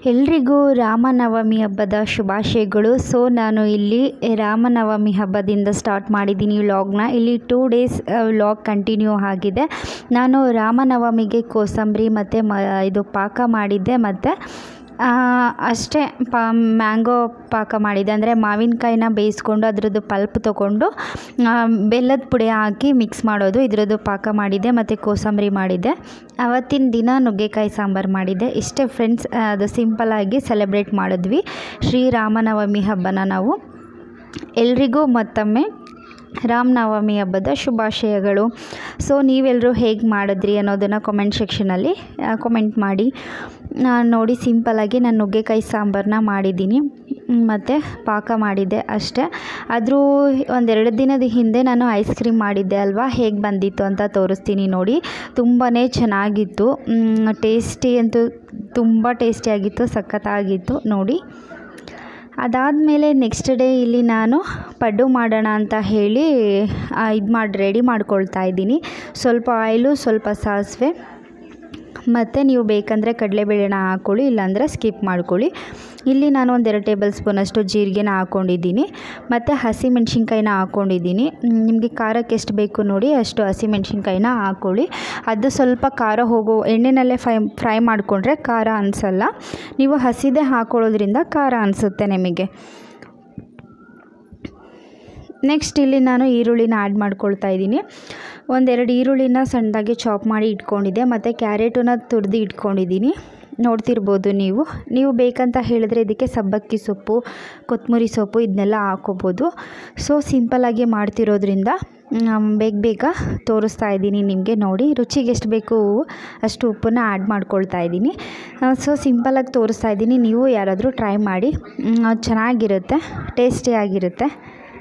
ಎಲ್ರಿಗೂ ರಾಮನವಮಿ ಹಬ್ಬದ ಶುಭಾಶಯಗಳು ಸೊ ನಾನು ಇಲ್ಲಿ ರಾಮನವಮಿ ಹಬ್ಬದಿಂದ ಸ್ಟಾರ್ಟ್ ಮಾಡಿದ್ದೀನಿ ವ್ಲಾಗ್ನ ಇಲ್ಲಿ ಟೂ ಡೇಸ್ ವ್ಲಾಗ್ ಕಂಟಿನ್ಯೂ ಆಗಿದೆ ನಾನು ರಾಮನವಮಿಗೆ ಕೋಸಂಬರಿ ಮತ್ತು ಮ ಇದು ಪಾಕ ಮಾಡಿದ್ದೆ ಮತ್ತು ಅಷ್ಟೇ ಪಾ ಮ್ಯಾಂಗೋ ಪಾಕ ಮಾಡಿದ್ದೆ ಅಂದರೆ ಮಾವಿನಕಾಯಿನ ಬೇಯಿಸ್ಕೊಂಡು ಅದ್ರದ್ದು ಪಲ್ಪ್ ತೊಗೊಂಡು ಬೆಲ್ಲದ ಪುಡಿ ಹಾಕಿ ಮಿಕ್ಸ್ ಮಾಡೋದು ಇದ್ರದ್ದು ಪಾಕ ಮಾಡಿದ್ದೆ ಮತ್ತು ಕೋಸಂಬರಿ ಮಾಡಿದ್ದೆ ಅವತ್ತಿನ ದಿನ ನುಗ್ಗೆಕಾಯಿ ಸಾಂಬಾರು ಮಾಡಿದ್ದೆ ಇಷ್ಟೇ ಫ್ರೆಂಡ್ಸ್ ಅದು ಸಿಂಪಲ್ಲಾಗಿ ಸೆಲೆಬ್ರೇಟ್ ಮಾಡಿದ್ವಿ ಶ್ರೀರಾಮನವಮಿ ಹಬ್ಬನ ನಾವು ಎಲ್ರಿಗೂ ಮತ್ತೊಮ್ಮೆ ರಾಮನವಮಿ ಹಬ್ಬದ ಶುಭಾಶಯಗಳು ಸೊ ನೀವೆಲ್ಲರೂ ಹೇಗೆ ಮಾಡಿದ್ರಿ ಅನ್ನೋದನ್ನು ಕಾಮೆಂಟ್ ಸೆಕ್ಷನಲ್ಲಿ ಕಾಮೆಂಟ್ ಮಾಡಿ ನಾನು ನೋಡಿ ಸಿಂಪಲ್ಲಾಗಿ ನಾನು ನುಗ್ಗೆಕಾಯಿ ಸಾಂಬಾರನ್ನ ಮಾಡಿದ್ದೀನಿ ಮತ್ತು ಪಾಕ ಮಾಡಿದ್ದೆ ಅಷ್ಟೇ ಆದರೂ ಒಂದೆರಡು ದಿನದ ಹಿಂದೆ ನಾನು ಐಸ್ ಕ್ರೀಮ್ ಮಾಡಿದ್ದೆ ಅಲ್ವಾ ಹೇಗೆ ಬಂದಿತ್ತು ಅಂತ ತೋರಿಸ್ತೀನಿ ನೋಡಿ ತುಂಬಾ ಚೆನ್ನಾಗಿತ್ತು ಟೇಸ್ಟಿ ಅಂತೂ ತುಂಬ ಟೇಸ್ಟಿಯಾಗಿತ್ತು ಸಖತ್ತಾಗಿತ್ತು ನೋಡಿ ಅದಾದಮೇಲೆ ನೆಕ್ಸ್ಟ್ ಡೇ ಇಲ್ಲಿ ನಾನು ಪಡ್ಡು ಮಾಡೋಣ ಅಂತ ಹೇಳಿ ಇದು ಮಾಡಿ ರೆಡಿ ಮಾಡ್ಕೊಳ್ತಾ ಇದ್ದೀನಿ ಸ್ವಲ್ಪ ಆಯಿಲು ಸ್ವಲ್ಪ ಸಾಸಿವೆ ಮತ್ತು ನೀವು ಬೇಕಂದರೆ ಕಡಲೆಬೇಳೆನ ಹಾಕ್ಕೊಳ್ಳಿ ಇಲ್ಲಾಂದರೆ ಸ್ಕಿಪ್ ಮಾಡ್ಕೊಳ್ಳಿ ಇಲ್ಲಿ ನಾನು ಒಂದೆರಡು ಟೇಬಲ್ ಸ್ಪೂನಷ್ಟು ಜೀರಿಗೆನ ಹಾಕ್ಕೊಂಡಿದ್ದೀನಿ ಮತ್ತು ಹಸಿಮೆಣ್ಸಿನ್ಕಾಯಿನ ಹಾಕ್ಕೊಂಡಿದ್ದೀನಿ ನಿಮಗೆ ಖಾರಕ್ಕೆ ಎಷ್ಟು ಬೇಕು ನೋಡಿ ಅಷ್ಟು ಹಸಿಮೆಣ್ಸಿನ್ಕಾಯಿನ ಹಾಕ್ಕೊಳ್ಳಿ ಅದು ಸ್ವಲ್ಪ ಖಾರ ಹೋಗೋ ಎಣ್ಣೆನಲ್ಲೇ ಫ್ರೈ ಫ್ರೈ ಮಾಡಿಕೊಂಡ್ರೆ ಖಾರ ಅನಿಸಲ್ಲ ನೀವು ಹಸಿದೇ ಹಾಕ್ಕೊಳ್ಳೋದ್ರಿಂದ ಖಾರ ಅನಿಸುತ್ತೆ ನಿಮಗೆ ನೆಕ್ಸ್ಟ್ ಇಲ್ಲಿ ನಾನು ಈರುಳ್ಳಿನ ಆ್ಯಡ್ ಮಾಡ್ಕೊಳ್ತಾ ಇದ್ದೀನಿ ಒಂದೆರಡು ಈರುಳ್ಳಿನ ಸಣ್ಣದಾಗಿ ಚಾಪ್ ಮಾಡಿ ಇಟ್ಕೊಂಡಿದ್ದೆ ಮತ್ತು ಕ್ಯಾರೆಟನ್ನ ತುರಿದು ಇಟ್ಕೊಂಡಿದ್ದೀನಿ ನೋಡ್ತಿರ್ಬೋದು ನೀವು ನೀವು ಬೇಕಂತ ಹೇಳಿದ್ರೆ ಇದಕ್ಕೆ ಸಬ್ಬಕ್ಕಿ ಸೊಪ್ಪು ಕೊತ್ತಂಬರಿ ಸೊಪ್ಪು ಇದನ್ನೆಲ್ಲ ಹಾಕೋಬೋದು ಸೊ ಸಿಂಪಲ್ಲಾಗಿ ಮಾಡ್ತಿರೋದ್ರಿಂದ ಬೇಗ ಬೇಗ ತೋರಿಸ್ತಾ ಇದ್ದೀನಿ ನಿಮಗೆ ನೋಡಿ ರುಚಿಗೆ ಎಷ್ಟು ಬೇಕು ಅಷ್ಟು ಉಪ್ಪನ್ನ ಆ್ಯಡ್ ಮಾಡ್ಕೊಳ್ತಾ ಇದ್ದೀನಿ ಸೊ ಸಿಂಪಲ್ಲಾಗಿ ತೋರಿಸ್ತಾ ಇದ್ದೀನಿ ನೀವು ಯಾರಾದರೂ ಟ್ರೈ ಮಾಡಿ ಚೆನ್ನಾಗಿರುತ್ತೆ ಟೇಸ್ಟಿಯಾಗಿರುತ್ತೆ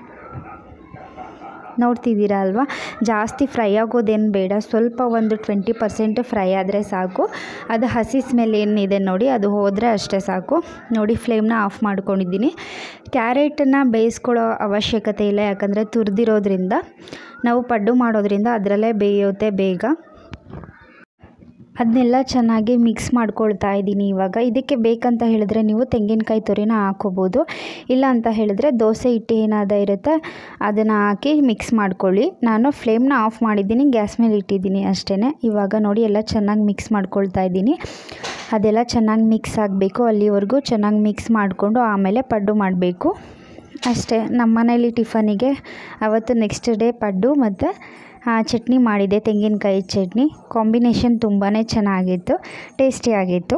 ನೋಡ್ತಿದ್ದೀರಾ ಅಲ್ವಾ ಜಾಸ್ತಿ ಫ್ರೈ ಆಗೋದೇನು ಬೇಡ ಸ್ವಲ್ಪ ಒಂದು ಟ್ವೆಂಟಿ ಪರ್ಸೆಂಟ್ ಫ್ರೈ ಆದರೆ ಸಾಕು ಅದು ಹಸಿ ಸ್ಮೆಲ್ ಏನಿದೆ ನೋಡಿ ಅದು ಹೋದರೆ ಅಷ್ಟೇ ಸಾಕು ನೋಡಿ ಫ್ಲೇಮ್ನ ಆಫ್ ಮಾಡ್ಕೊಂಡಿದ್ದೀನಿ ಕ್ಯಾರೆಟನ್ನು ಬೇಯಿಸ್ಕೊಳ್ಳೋ ಅವಶ್ಯಕತೆ ಇಲ್ಲ ಯಾಕಂದರೆ ತುರಿದಿರೋದ್ರಿಂದ ನಾವು ಪಡ್ಡು ಮಾಡೋದ್ರಿಂದ ಅದರಲ್ಲೇ ಬೇಯುತ್ತೆ ಬೇಗ ಅದನ್ನೆಲ್ಲ ಚೆನ್ನಾಗಿ ಮಿಕ್ಸ್ ಮಾಡ್ಕೊಳ್ತಾ ಇದ್ದೀನಿ ಇವಾಗ ಇದಕ್ಕೆ ಬೇಕಂತ ಹೇಳಿದ್ರೆ ನೀವು ತೆಂಗಿನಕಾಯಿ ತುರಿನ ಹಾಕೋಬೋದು ಇಲ್ಲ ಅಂತ ಹೇಳಿದ್ರೆ ದೋಸೆ ಹಿಟ್ಟು ಏನಾದ ಇರುತ್ತೆ ಅದನ್ನು ಹಾಕಿ ಮಿಕ್ಸ್ ಮಾಡ್ಕೊಳ್ಳಿ ನಾನು ಫ್ಲೇಮ್ನ ಆಫ್ ಮಾಡಿದ್ದೀನಿ ಗ್ಯಾಸ್ ಮೇಲೆ ಇಟ್ಟಿದ್ದೀನಿ ಅಷ್ಟೇ ಇವಾಗ ನೋಡಿ ಎಲ್ಲ ಚೆನ್ನಾಗಿ ಮಿಕ್ಸ್ ಮಾಡ್ಕೊಳ್ತಾ ಇದ್ದೀನಿ ಅದೆಲ್ಲ ಚೆನ್ನಾಗಿ ಮಿಕ್ಸ್ ಆಗಬೇಕು ಅಲ್ಲಿವರೆಗೂ ಚೆನ್ನಾಗಿ ಮಿಕ್ಸ್ ಮಾಡಿಕೊಂಡು ಆಮೇಲೆ ಪಡ್ಡು ಮಾಡಬೇಕು ಅಷ್ಟೇ ನಮ್ಮ ಮನೇಲಿ ಟಿಫನಿಗೆ ಅವತ್ತು ನೆಕ್ಸ್ಟ್ ಡೇ ಪಡ್ಡು ಮತ್ತು ಚಟ್ನಿ ಮಾಡಿದೆ ತೆಂಗಿನಕಾಯಿ ಚಟ್ನಿ ಕಾಂಬಿನೇಷನ್ ತುಂಬಾ ಚೆನ್ನಾಗಿತ್ತು ಟೇಸ್ಟಿಯಾಗಿತ್ತು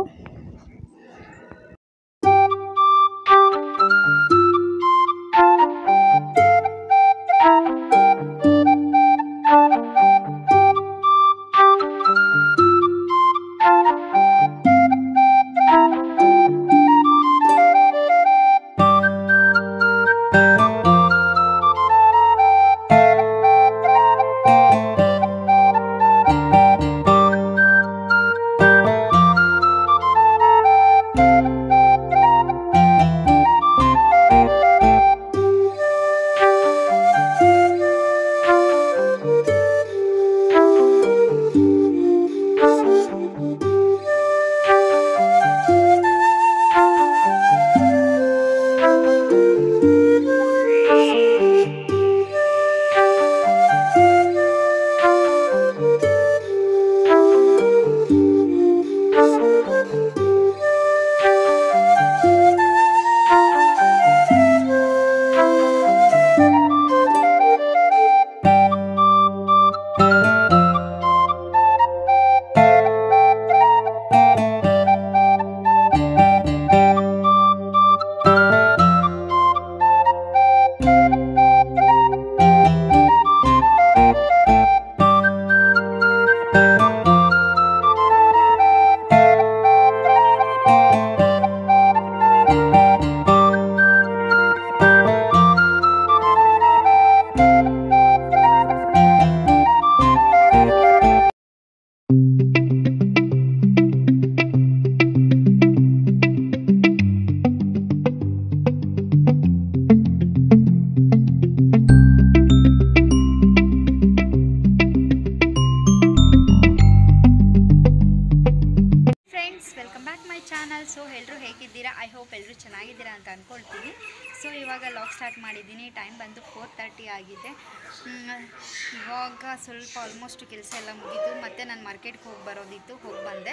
ಎಲ್ಲರೂ ಚೆನ್ನಾಗಿದ್ದೀರಾ ಅಂತ ಅಂದ್ಕೊಳ್ತೀನಿ ಸೊ ಇವಾಗ ಲಾಗ್ ಸ್ಟಾರ್ಟ್ ಮಾಡಿದ್ದೀನಿ ಟೈಮ್ ಬಂದು ಫೋರ್ ತರ್ಟಿ ಆಗಿದೆ ಮ್, ಇವಾಗ ಸ್ವಲ್ಪ ಆಲ್ಮೋಸ್ಟ್ ಕೆಲಸ ಎಲ್ಲ ಮುಗೀತು ಮತ್ತು ನಾನು ಮಾರ್ಕೆಟ್ಗೆ ಹೋಗಿ ಬರೋದಿತ್ತು ಹೋಗಿ ಬಂದೆ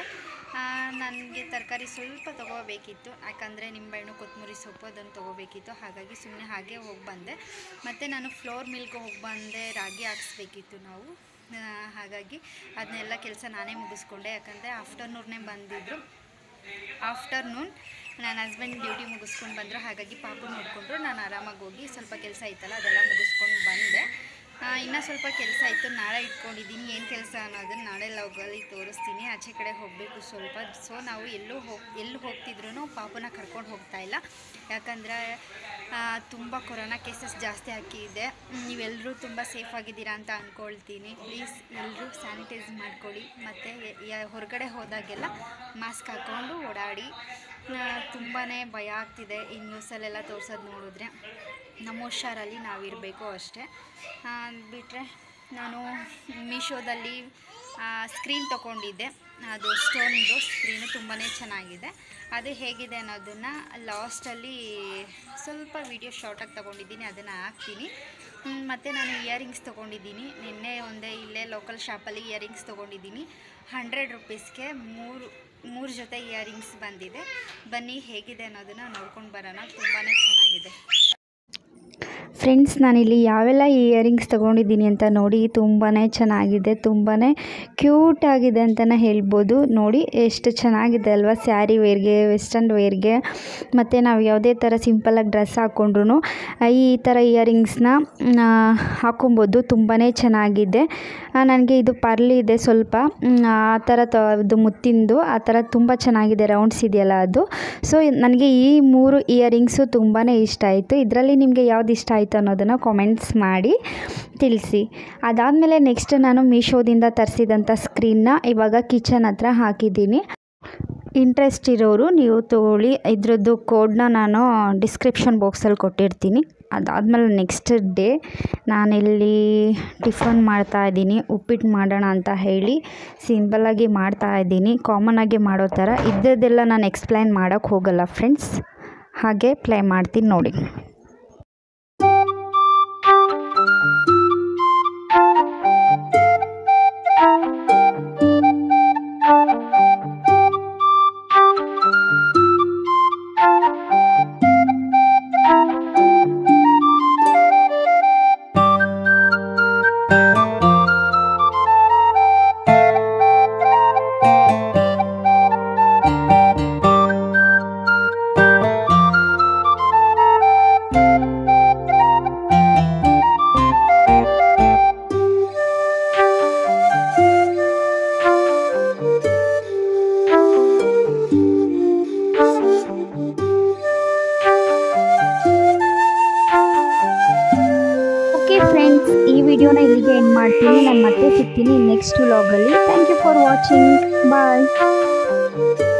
ನನಗೆ ತರಕಾರಿ ಸ್ವಲ್ಪ ತೊಗೋಬೇಕಿತ್ತು ಯಾಕಂದರೆ ನಿಂಬೆಹಣ್ಣು ಕೊತ್ತಂಬರಿ ಸೊಪ್ಪು ಅದನ್ನು ತೊಗೋಬೇಕಿತ್ತು ಹಾಗಾಗಿ ಸುಮ್ಮನೆ ಹಾಗೆ ಹೋಗಿ ಬಂದೆ ಮತ್ತು ನಾನು ಫ್ಲೋರ್ ಮಿಲ್ಕ್ ಹೋಗಿ ಬಂದೆ ರಾಗಿ ಹಾಕ್ಸ್ಬೇಕಿತ್ತು ನಾವು ಆ, ಹಾಗಾಗಿ ಅದನ್ನೆಲ್ಲ ಕೆಲಸ ನಾನೇ ಮುಗಿಸ್ಕೊಂಡೆ ಯಾಕಂದರೆ ಆಫ್ಟರ್ನೂನ್ನೇ ಬಂದಿದ್ದರು ಆಫ್ಟರ್ನೂನ್ ನನ್ನ ಹಸ್ಬೆಂಡ್ ಡ್ಯೂಟಿ ಮುಗಿಸ್ಕೊಂಡು ಬಂದರು ಹಾಗಾಗಿ ಪಾಪು ನೋಡಿಕೊಂಡ್ರು ನಾನು ಆರಾಮಾಗಿ ಹೋಗಿ ಸ್ವಲ್ಪ ಕೆಲಸ ಇತ್ತಲ್ಲ ಅದೆಲ್ಲ ಮುಗಿಸ್ಕೊಂಡು ಬಂದೆ ಇನ್ನೂ ಸ್ವಲ್ಪ ಕೆಲಸ ಇತ್ತು ನಾಳೆ ಇಟ್ಕೊಂಡಿದ್ದೀನಿ ಏನು ಕೆಲಸ ಅನ್ನೋದನ್ನು ನಾಳೆ ಲೋಗಲ್ಲಿ ತೋರಿಸ್ತೀನಿ ಆಚೆ ಕಡೆ ಹೋಗಬೇಕು ಸ್ವಲ್ಪ ಸೊ ನಾವು ಎಲ್ಲೂ ಹೋಗಿ ಎಲ್ಲಿ ಹೋಗ್ತಿದ್ರು ಪಾಪುನ ಕರ್ಕೊಂಡು ಹೋಗ್ತಾ ಇಲ್ಲ ಯಾಕಂದರೆ ತುಂಬ ಕೊರೋನಾ ಕೇಸಸ್ ಜಾಸ್ತಿ ಆಗಿದೆ ನೀವೆಲ್ಲರೂ ತುಂಬ ಸೇಫ್ ಆಗಿದ್ದೀರಾ ಅಂತ ಅಂದ್ಕೊಳ್ತೀನಿ ಪ್ಲೀಸ್ ಎಲ್ಲರೂ ಸ್ಯಾನಿಟೈಸ್ ಮಾಡ್ಕೊಳ್ಳಿ ಮತ್ತು ಹೊರಗಡೆ ಹೋದಾಗೆಲ್ಲ ಮಾಸ್ಕ್ ಹಾಕ್ಕೊಂಡು ಓಡಾಡಿ ತುಂಬಾ ಭಯ ಆಗ್ತಿದೆ ಈ ನ್ಯೂಸಲ್ಲೆಲ್ಲ ತೋರ್ಸೋದು ನೋಡಿದ್ರೆ ನಮ್ಮ ಹುಷಾರಲ್ಲಿ ನಾವಿರಬೇಕು ಅಷ್ಟೇ ಬಿಟ್ಟರೆ ನಾನು ಮೀಶೋದಲ್ಲಿ ಸ್ಕ್ರೀನ್ ತೊಗೊಂಡಿದ್ದೆ ಅದು ಸ್ಟೋನ್ದು ಸ್ಕ್ರೀನು ತುಂಬಾ ಚೆನ್ನಾಗಿದೆ ಅದು ಹೇಗಿದೆ ಅನ್ನೋದನ್ನು ಲಾಸ್ಟಲ್ಲಿ ಸ್ವಲ್ಪ ವೀಡಿಯೋ ಶಾರ್ಟಾಗಿ ತೊಗೊಂಡಿದ್ದೀನಿ ಅದನ್ನು ಹಾಕ್ತೀನಿ ಮತ್ತು ನಾನು ಇಯರಿಂಗ್ಸ್ ತೊಗೊಂಡಿದ್ದೀನಿ ನಿನ್ನೆ ಒಂದೇ ಇಲ್ಲೇ ಲೋಕಲ್ ಶಾಪಲ್ಲಿ ಇಯರಿಂಗ್ಸ್ ತೊಗೊಂಡಿದ್ದೀನಿ ಹಂಡ್ರೆಡ್ ರುಪೀಸ್ಗೆ ಮೂರು ಮೂರು ಜೊತೆ ಇಯರಿಂಗ್ಸ್ ಬಂದಿದೆ ಬನ್ನಿ ಹೇಗಿದೆ ಅನ್ನೋದನ್ನು ನೋಡ್ಕೊಂಡು ಬರೋಣ ತುಂಬಾ ಚೆನ್ನಾಗಿದೆ ಫ್ರೆಂಡ್ಸ್ ನಾನಿಲ್ಲಿ ಯಾವೆಲ್ಲ ಇಯರಿಂಗ್ಸ್ ತೊಗೊಂಡಿದ್ದೀನಿ ಅಂತ ನೋಡಿ ತುಂಬಾ ಚೆನ್ನಾಗಿದೆ ತುಂಬಾ ಕ್ಯೂಟ್ ಆಗಿದೆ ಅಂತಲೇ ಹೇಳ್ಬೋದು ನೋಡಿ ಎಷ್ಟು ಚೆನ್ನಾಗಿದೆ ಅಲ್ವಾ ಸ್ಯಾರಿ ವೇರ್ಗೆ ವೆಸ್ಟರ್ನ್ ವೇರ್ಗೆ ಮತ್ತು ನಾವು ಯಾವುದೇ ಥರ ಸಿಂಪಲಾಗಿ ಡ್ರೆಸ್ ಹಾಕ್ಕೊಂಡ್ರು ಈ ಥರ ಇಯರಿಂಗ್ಸ್ನ ಹಾಕೊಬೋದು ತುಂಬಾ ಚೆನ್ನಾಗಿದೆ ನನಗೆ ಇದು ಪರ್ಲ್ ಇದೆ ಸ್ವಲ್ಪ ಮ್, ಆ ಥರ ತ ಅದು ಮುತ್ತಿಂದು ಆ ಥರ ತುಂಬ ಚೆನ್ನಾಗಿದೆ ರೌಂಡ್ಸ್ ಇದೆಯಲ್ಲ ಅದು ಸೊ ನನಗೆ ಈ ಮೂರು ಇಯರಿಂಗ್ಸು ತುಂಬಾ ಇಷ್ಟ ಆಯಿತು ಇದರಲ್ಲಿ ನಿಮಗೆ ಯಾವ್ದು ಇಷ್ಟ ಆಯಿತು ಅನ್ನೋದನ್ನು ಕಾಮೆಂಟ್ಸ್ ಮಾಡಿ ತಿಳಿಸಿ ಅದಾದಮೇಲೆ ನೆಕ್ಸ್ಟ್ ನಾನು ಮೀಶೋದಿಂದ ತರಿಸಿದಂಥ ಸ್ಕ್ರೀನ್ನ ಇವಾಗ ಕಿಚನ್ ಹತ್ರ ಹಾಕಿದ್ದೀನಿ ಇಂಟ್ರೆಸ್ಟ್ ಇರೋರು ನೀವು ತಗೊಳ್ಳಿ ಇದ್ರದ್ದು ಕೋಡ್ನ ನಾನು ಡಿಸ್ಕ್ರಿಪ್ಷನ್ ಬಾಕ್ಸಲ್ಲಿ ಕೊಟ್ಟಿರ್ತೀನಿ ಅದಾದಮೇಲೆ ನೆಕ್ಸ್ಟ್ ಡೇ ನಾನಿಲ್ಲಿ ಟಿಫನ್ ಮಾಡ್ತಾ ಇದ್ದೀನಿ ಉಪ್ಪಿಟ್ಟು ಮಾಡೋಣ ಅಂತ ಹೇಳಿ ಸಿಂಪಲಾಗಿ ಮಾಡ್ತಾ ಇದ್ದೀನಿ ಕಾಮನಾಗಿ ಮಾಡೋ ಥರ ಇದ್ದದ್ದೆಲ್ಲ ನಾನು ಎಕ್ಸ್ಪ್ಲೈನ್ ಮಾಡೋಕ್ಕೆ ಹೋಗಲ್ಲ ಫ್ರೆಂಡ್ಸ್ ಹಾಗೆ ಪ್ಲೇ ಮಾಡ್ತೀನಿ ನೋಡಿ ಓಕೆ ಫ್ರೆಂಡ್ಸ್ ಈ ವಿಡಿಯೋನ ಇಲ್ಲಿಗೆ ಎಂಡ್ ಮಾಡ್ತೀನಿ ನಾನು ಮತ್ತೆ ಸಿಗ್ತೀನಿ ನೆಕ್ಸ್ಟ್ ವ್ಲಾಗಲ್ಲಿ thank you for watching bye